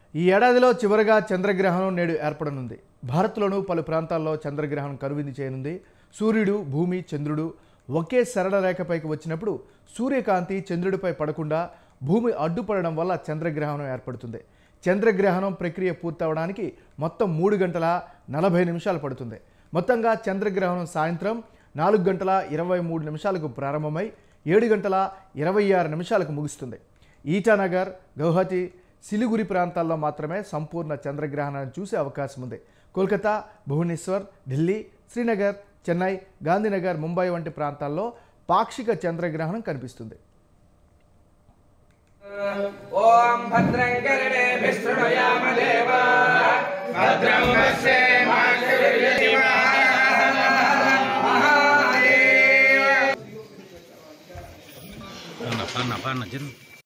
ఈ ఏడాదిలో చివరగా చంద్రగ్రహణం నేడు ఏర్పడనుంది భారత్లోనూ పలు ప్రాంతాల్లో చంద్రగ్రహణం కనువిందు చేయనుంది సూర్యుడు భూమి చంద్రుడు ఒకే సరళ రేఖపైకి వచ్చినప్పుడు సూర్యకాంతి చంద్రుడిపై పడకుండా భూమి అడ్డుపడడం వల్ల చంద్రగ్రహణం ఏర్పడుతుంది చంద్రగ్రహణం ప్రక్రియ పూర్తవడానికి మొత్తం మూడు గంటల నలభై నిమిషాలు పడుతుంది మొత్తంగా చంద్రగ్రహణం సాయంత్రం నాలుగు గంటల ఇరవై మూడు నిమిషాలకు ప్రారంభమై ఏడు గంటల ఇరవై ఆరు నిమిషాలకు ముగుస్తుంది ఈటానగర్ గౌహతి సిలిగురి ప్రాంతాల్లో మాత్రమే సంపూర్ణ చంద్రగ్రహణాన్ని చూసే అవకాశం ఉంది కోల్కతా భువనేశ్వర్ ఢిల్లీ శ్రీనగర్ చెన్నై గాంధీనగర్ ముంబై వంటి ప్రాంతాల్లో పాక్షిక చంద్రగ్రహణం కనిపిస్తుంది ఓం భద్రం కరణే విష్ణుయామ దేవ భద్రం Pana, pana, pana, jen.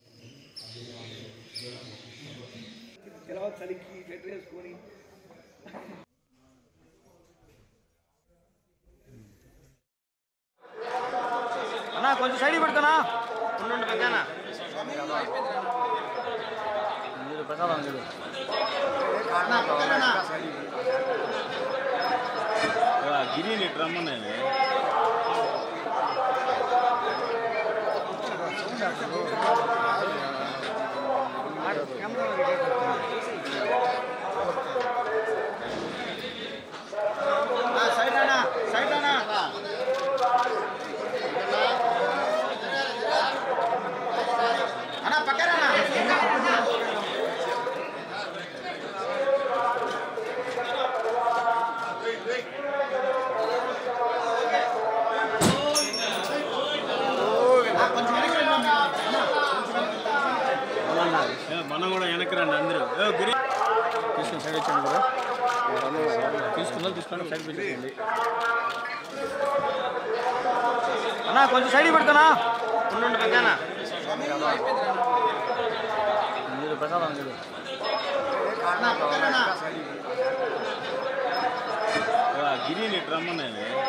అన్నా కొంచెం సైడ్ పెడతానా ఉండండి పెద్దనా మీరు ప్రసాదం లేదు గిరిని రమ్మనే సైడ్ అన్నా సైడ్ అన్నా అన్నా పక్కనా మనం కూడా వెనక్కి రండి అందరూ ఏ, గిరి తీసుకుని సైడ్ వచ్చాను కూడా తీసుకుందా తీసుకోండి సైడ్ పెట్టండి అన్నా కొంచెం సైడ్ పెడతానా ఉండండి పెద్దనా మీరు ప్రసాదం లేదు గిరిని రమ్మనే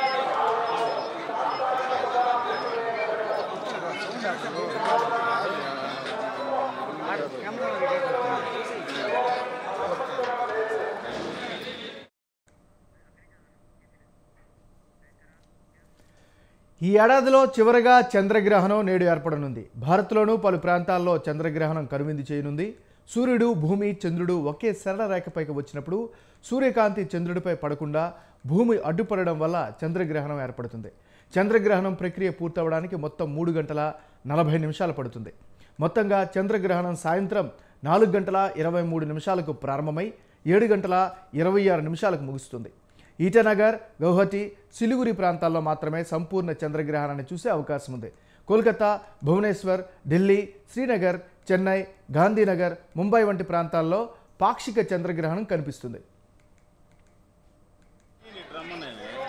ఈ ఏడాదిలో చివరగా చంద్రగ్రహణం నేడు ఏర్పడనుంది భారత్లోనూ పలు ప్రాంతాల్లో చంద్రగ్రహణం కనువిందు చేయనుంది సూర్యుడు భూమి చంద్రుడు ఒకే సరళ రేఖపైకి వచ్చినప్పుడు సూర్యకాంతి చంద్రుడిపై పడకుండా భూమి అడ్డుపడడం వల్ల చంద్రగ్రహణం ఏర్పడుతుంది చంద్రగ్రహణం ప్రక్రియ పూర్తవడానికి మొత్తం మూడు గంటల నలభై నిమిషాలు పడుతుంది మొత్తంగా చంద్రగ్రహణం సాయంత్రం నాలుగు గంటల ఇరవై మూడు నిమిషాలకు ప్రారంభమై ఏడు గంటల ఇరవై ఆరు నిమిషాలకు ముగుస్తుంది ఈటానగర్ గౌహతి సిలిగురి ప్రాంతాల్లో మాత్రమే సంపూర్ణ చంద్రగ్రహణాన్ని చూసే అవకాశం ఉంది కోల్కతా భువనేశ్వర్ ఢిల్లీ శ్రీనగర్ చెన్నై గాంధీనగర్ ముంబై వంటి ప్రాంతాల్లో పాక్షిక చంద్రగ్రహణం కనిపిస్తుంది రమ్మనే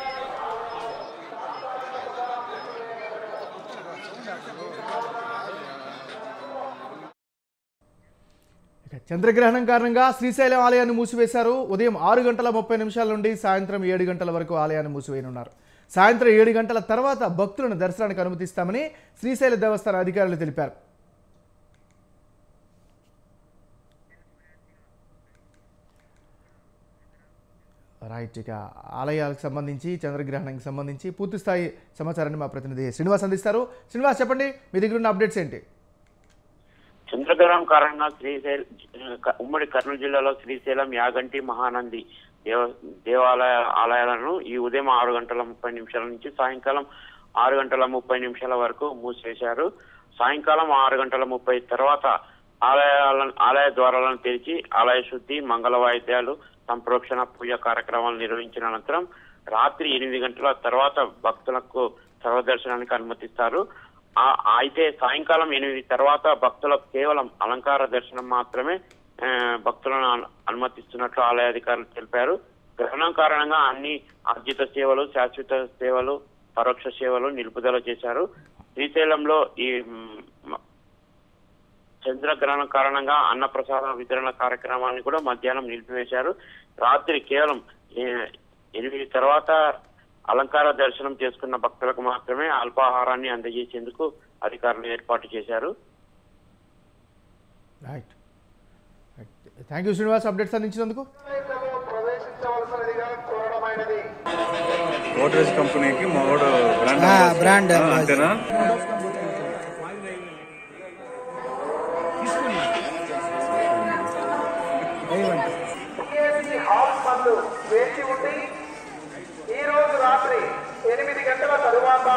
ఇక చంద్రగ్రహణం కారణంగా శ్రీశైలం ఆలయాన్ని మూసివేశారు ఉదయం ఆరు గంటల ముప్పై నిమిషాల నుండి సాయంత్రం ఏడు గంటల వరకు ఆలయాన్ని మూసివేయనున్నారు సాయంత్రం ఏడు గంటల తర్వాత భక్తులను దర్శనానికి అనుమతిస్తామని శ్రీశైల దేవస్థాన అధికారులు తెలిపారు రైట్ ఇక ఆలయాలకు సంబంధించి చంద్రగ్రహణానికి సంబంధించి పూర్తి స్థాయి సమాచారాన్ని మా ప్రతినిధి శ్రీనివాస్ అందిస్తారు శ్రీనివాస్ చెప్పండి మీ దగ్గర ఉన్న అప్డేట్స్ ఏంటి చంద్రగ్రహణం కారణంగా శ్రీశైల ఉమ్మడి కర్నూలు జిల్లాలో శ్రీశైలం యాగంటి మహానంది దేవ దేవాలయ ఆలయాలను ఈ ఉదయం ఆరు గంటల ముప్పై నిమిషాల నుంచి సాయంకాలం ఆరు గంటల ముప్పై నిమిషాల వరకు మూసివేశారు సాయంకాలం ఆరు గంటల ముప్పై తర్వాత ఆలయాలను ఆలయ ద్వారాలను తెరిచి ఆలయ శుద్ధి మంగళ వాయిద్యాలు సంప్రోక్షణ పూజ కార్యక్రమాలు నిర్వహించిన అనంతరం రాత్రి ఎనిమిది గంటల తర్వాత భక్తులకు సర్వదర్శనానికి అనుమతిస్తారు ఆ- అయితే సాయంకాలం ఎనిమిది తర్వాత భక్తులకు కేవలం అలంకార దర్శనం మాత్రమే ఆ, భక్తులను అను- అనుమతిస్తున్నట్లు ఆలయ అధికారులు తెలిపారు గ్రహణం కారణంగా అన్ని ఆర్జిత సేవలు శాశ్వత సేవలు పరోక్ష సేవలు నిలుపుదల చేశారు శ్రీశైలంలో ఈ మ్, చంద్రగ్రహణం కారణంగా అన్నప్రసాద వితరణ కార్యక్రమాన్ని కూడా మధ్యాహ్నం నిలిపివేశారు రాత్రి కేవలం ఏ- ఎనిమిది తర్వాత అలంకార దర్శనం చేసుకున్న భక్తులకు మాత్రమే అల్పాహారాన్ని అందజేసేందుకు అధికారులు ఏర్పాటు చేశారు right thank you Srinivas updates అందించినందుకు గోద్రేజ్ కంపెనీకి మావాడు బ్రాండ్ ఆ, బ్రాండ్ ఆ, అంతేనా మందు వేచి ఉండి ఈ రోజు రాత్రి ఎనిమిది గంటల తరువాత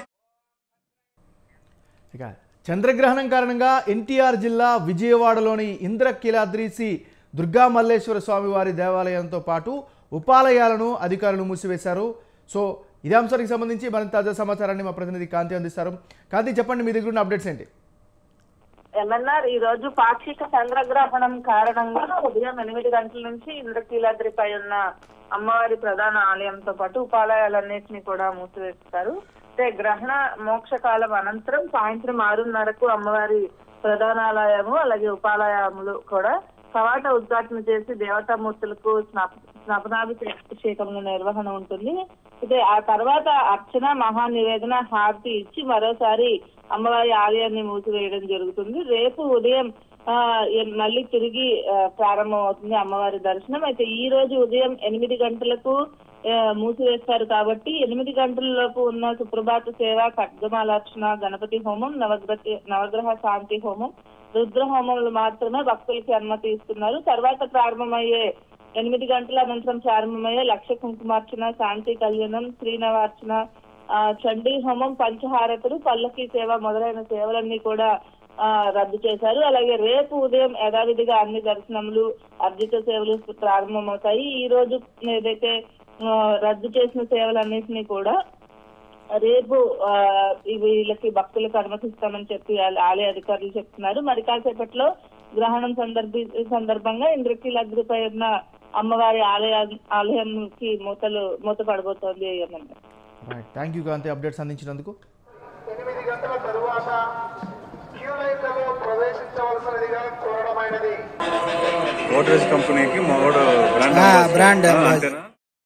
ఇక చంద్రగ్రహణం కారణంగా ఎన్టీఆర్ జిల్లా విజయవాడలోని ఇంద్రకీలాద్రిసి దుర్గా మల్లేశ్వర స్వామి వారి దేవాలయంతో పాటు ఉపాలయాలను అధికారులు మూసివేశారు సో ఇదే అంశానికి సంబంధించి మరింత తాజా సమాచారాన్ని మా ప్రతినిధి కాంతి అందిస్తారు కాంతి చెప్పండి మీ దగ్గర ఉన్న అప్డేట్స్ ఏంటి ఎంఎన్ఆర్ ఈ రోజు పాక్షిక చంద్రగ్రహణం కారణంగా ఉదయం ఎనిమిది గంటల నుంచి ఇంద్రకీలాద్రిపై ఉన్న అమ్మవారి ప్రధాన ఆలయంతో పాటు ఉపాలయాలన్నింటినీ కూడా మూసివేస్తారు అంటే గ్రహణ మోక్షకాలం అనంతరం సాయంత్రం ఆరున్నరకు అమ్మవారి ప్రధానాలయము అలాగే ఉపాలయములు కూడా కవాట ఉద్ఘాటన చేసి దేవతామూర్తులకు స్నాప స్నాపనాభిషేకం నిర్వహణ ఉంటుంది అయితే ఆ తర్వాత అర్చన మహా నివేదన హారతి ఇచ్చి మరోసారి అమ్మవారి ఆలయాన్ని మూసివేయడం జరుగుతుంది రేపు ఉదయం ఆ, ఎన్- మళ్ళీ తిరిగి ఆ, ప్రారంభం అవుతుంది అమ్మవారి దర్శనం అయితే ఈ రోజు ఉదయం ఎనిమిది గంటలకు ఆ, మూసివేస్తారు కాబట్టి ఎనిమిది గంటల లోపు ఉన్న సుప్రభాత సేవ ఖడ్గమాలార్చన గణపతి హోమం నవగ్రహ నవగ్రహ శాంతి హోమం రుద్ర హోమములు మాత్రమే భక్తులకి అనుమతి ఇస్తున్నారు తర్వాత ప్రారంభమయ్యే ఎనిమిది గంటల అనంతరం ప్రారంభమయ్యే లక్ష కుంకుమార్చన శాంతి కళ్యాణం శ్రీనవార్చన ఆ, చండీ హోమం పంచహారతులు పల్లకి సేవ మొదలైన సేవలన్నీ కూడా ఆ, రద్దు చేశారు అలాగే రేపు ఉదయం యథావిధిగా అన్ని దర్శనములు అర్జిత సేవలు ప్రారంభమవుతాయి ఈ రోజు ఏదైతే ఆ, రద్దు చేసిన సేవలన్నింటినీ కూడా రేపు ఆ, ఇవి వీళ్ళకి భక్తులకు అనుమతిస్తామని చెప్పి ఆల- ఆలయ అధికారులు చెప్తున్నారు మరి కాసేపట్లో గ్రహణం సందర్భి సందర్భంగా ఇంద్రకీలాద్రిపై ఉన్న అమ్మవారి ఆలయ ఆలయంకి మూతలు మూత పడబోతోంది ఏమన్నా right thank you Kanti updates అందించినందుకు ఎనిమిది గంటల తరువాత క్యూ లైన్లలో ప్రవేశించవలసినదిగా కోరడమైనది గోద్రేజ్ కంపెనీకి మావాడు బ్రాండ్ ఆ, బ్రాండ్ ఆ, అంబాసిడర్. అంతేనా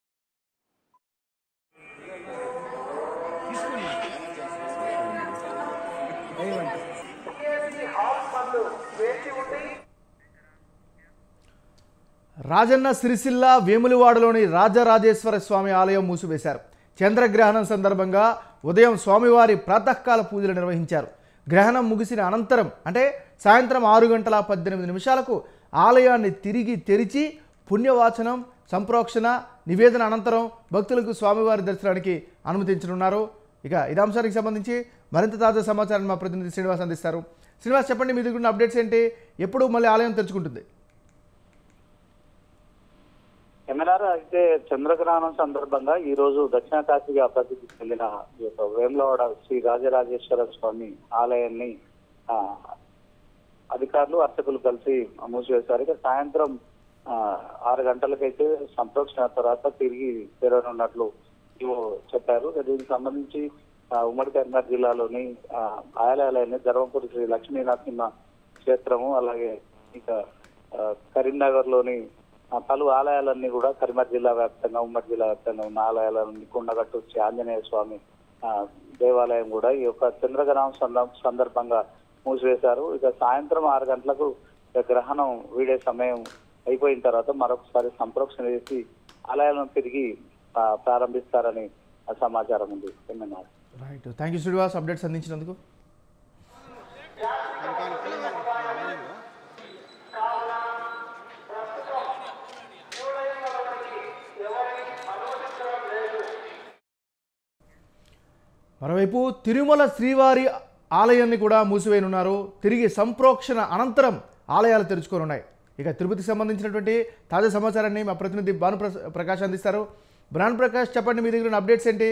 హాల్ మందు వేచి ఉండి రాజన్న సిరిసిల్ల వేములవాడలోని రాజరాజేశ్వర స్వామి ఆలయం మూసివేశారు చంద్రగ్రహణం సందర్భంగా ఉదయం స్వామివారి ప్రాతకాల పూజలు నిర్వహించారు గ్రహణం ముగిసిన అనంతరం అంటే సాయంత్రం ఆరు గంటల పద్దెనిమిది నిమిషాలకు ఆలయాన్ని తిరిగి తెరిచి పుణ్యవాచనం సంప్రోక్షణ నివేదన అనంతరం భక్తులకు స్వామివారి దర్శనానికి అనుమతించనున్నారు ఇక ఇదే అంశానికి సంబంధించి మరింత తాజా సమాచారాన్ని మా ప్రతినిధి శ్రీనివాస్ అందిస్తారు శ్రీనివాస్ చెప్పండి మీ దగ్గర ఉన్న అప్డేట్స్ ఏంటి ఎప్పుడు మళ్ళీ ఆలయం తెరుచుకుంటుంది ఎమ్మెల్యేర్ అయితే చంద్రగ్రహణం సందర్భంగా ఈ రోజు దక్షిణ కాశీగా ప్రసిద్ధి చెందిన ఈ యొక్క వేములవాడ శ్రీ రాజరాజేశ్వర స్వామి ఆలయాన్ని ఆ, అధికారులు అర్చకులు కలిసి మూసివేశారు ఇక సాయంత్రం ఆ, ఆరు గంటలకైతే సంప్రోక్షణ తర్వాత తిరిగి తెరవనున్నట్లు ఇవో చెప్పారు ఇక దీనికి సంబంధించి ఆ, ఉమ్మడి కరీంనగర్ జిల్లాలోని ఆ, ఆలయాలయాన్ని ధర్మపురి శ్రీ లక్ష్మీ నరసింహ క్షేత్రము అలాగే ఇక ఆ, కరీంనగర్ లోని ఆ, పలు ఆలయాలన్నీ కూడా కరీంనగర్ జిల్లా వ్యాప్తంగా ఉమ్మడి జిల్లా వ్యాప్తంగా ఉన్న ఆలయాలన్నీ కొండగట్టు శ్రీ ఆంజనేయ స్వామి ఆ, దేవాలయం కూడా ఈ యొక్క చంద్రగ్రహణం సంద- సందర్భంగా మూసివేశారు ఇక సాయంత్రం ఆరు గంటలకు ఇక గ్రహణం వీడే సమయం అయిపోయిన తర్వాత మరొకసారి సంప్రోక్షణ చేసి ఆలయాలను తిరిగి ఆ, ప్రారంభిస్తారని ఆ సమాచారం ఉంది MLA right thank you Srinivas updates అందించినందుకు మరోవైపు తిరుమల శ్రీవారి ఆలయాన్ని కూడా మూసివేయనున్నారు తిరిగి సంప్రోక్షణ అనంతరం ఆలయాలు తెరుచుకోనున్నాయి ఇక తిరుపతికి సంబంధించినటువంటి తాజా సమాచారాన్ని మా ప్రతినిధి భాను ప్రస- ప్రకాష్ అందిస్తారు భాను ప్రకాష్ చెప్పండి మీ దగ్గర ఉన్న అప్డేట్స్ ఏంటి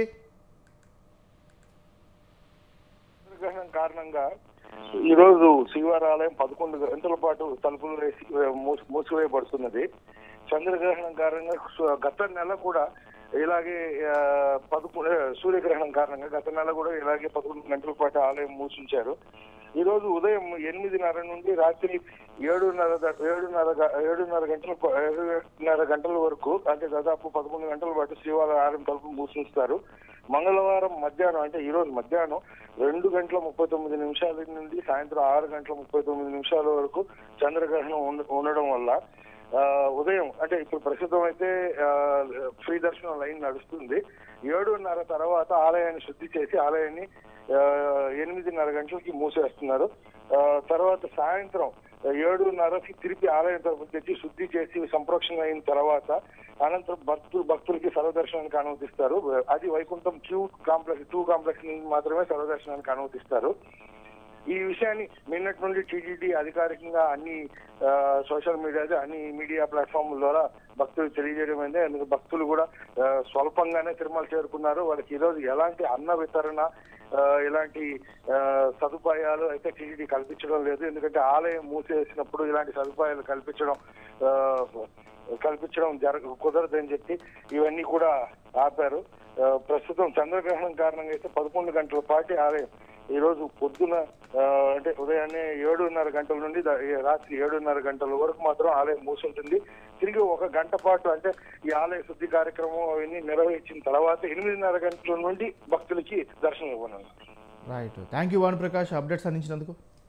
గ్రహణం కారణంగా ఈ రోజు శ్రీవారి ఆలయం పదకొండు గంటల పాటు తలుపులు వేసి మూసి- మూసివేయబడుతున్నది చంద్రగ్రహణం కారణంగా సు- గత నెల కూడా ఇలాగే ఆ, పదకొండు సూర్యగ్రహణం కారణంగా గత నెల కూడా ఇలాగే పదకొండు గంటల పాటు ఆలయం మూసించారు ఈ రోజు ఉదయం ఎనిమిదిన్నర నుండి రాత్రి ఏడున్నర ద- ఏడున్నర గ- ఏడున్నర గంటల ప- ఏడున్నర గంటల వరకు అంటే దాదాపు పదకొండు గంటల పాటు శ్రీవారి ఆలయం తలుపు మూసిస్తారు మంగళవారం మధ్యాహ్నం అంటే ఈ రోజు మధ్యాహ్నం రెండు గంటల ముప్పై తొమ్మిది నిమిషాల నుండి సాయంత్రం ఆరు గంటల ముప్పై తొమ్మిది నిమిషాల వరకు చంద్రగ్రహణం ఉండ- ఉండడం వల్ల ఆ, ఉదయం అంటే ఇప్పుడు ప్రస్తుతం అయితే ఆ, ఫ్రీ దర్శనం లైన్ నడుస్తుంది ఏడున్నర తర్వాత ఆలయాన్ని శుద్ధి చేసి ఆలయాన్ని ఆ, ఎనిమిదిన్నర గంటలకి మూసేస్తున్నారు ఆ, తర్వాత సాయంత్రం ఏడున్నరకి తిరిగి ఆలయం తరపు తెచ్చి శుద్ధి చేసి సంప్రోక్షణ అయిన తర్వాత అనంతరం భక్తులు భక్తులకి సర్వదర్శనానికి అనుమతిస్తారు అది Vaikuntham queue complex two complex నుంచి మాత్రమే సర్వదర్శనానికి అనుమతిస్తారు ఈ విషయాన్ని నిన్నటి నుండి టీటీడీ అధికారికంగా అన్ని ఆ, సోషల్ మీడియా అన్ని మీడియా ప్లాట్ఫామ్ ద్వారా భక్తులు తెలియజేయడం అయింది అందుకు భక్తులు కూడా ఆ, స్వల్పంగానే తిరుమల చేరుకున్నారు వాళ్ళకి ఈరోజు ఎలాంటి అన్న వితరణ ఆ, ఇలాంటి ఆ, సదుపాయాలు అయితే టీటీడీ కల్పించడం లేదు ఎందుకంటే ఆలయం మూసేసినప్పుడు ఇలాంటి సదుపాయాలు కల్పించడం ఆ, కల్పించడం జరగ కుదరదని చెప్పి ఇవన్నీ కూడా ఆపారు ఆ, ప్రస్తుతం చంద్రగ్రహణం కారణంగా అయితే పదకొండు గంటల పాటు ఆలయం ఈ రోజు పొద్దున ఆ, అంటే ఉదయాన్నే ఏడున్నర గంటల నుండి దా- ఈ రాత్రి ఏడున్నర గంటల వరకు మాత్రం ఆలయం మూసుంటుంది తిరిగి ఒక గంట పాటు అంటే ఈ ఆలయ శుద్ధి కార్యక్రమం అవన్నీ నిర్వహించిన తర్వాత ఎనిమిదిన్నర గంటల నుండి భక్తులకి దర్శనం ఇవ్వనున్నారు right thank you Vani Prakash updates అందించినందుకు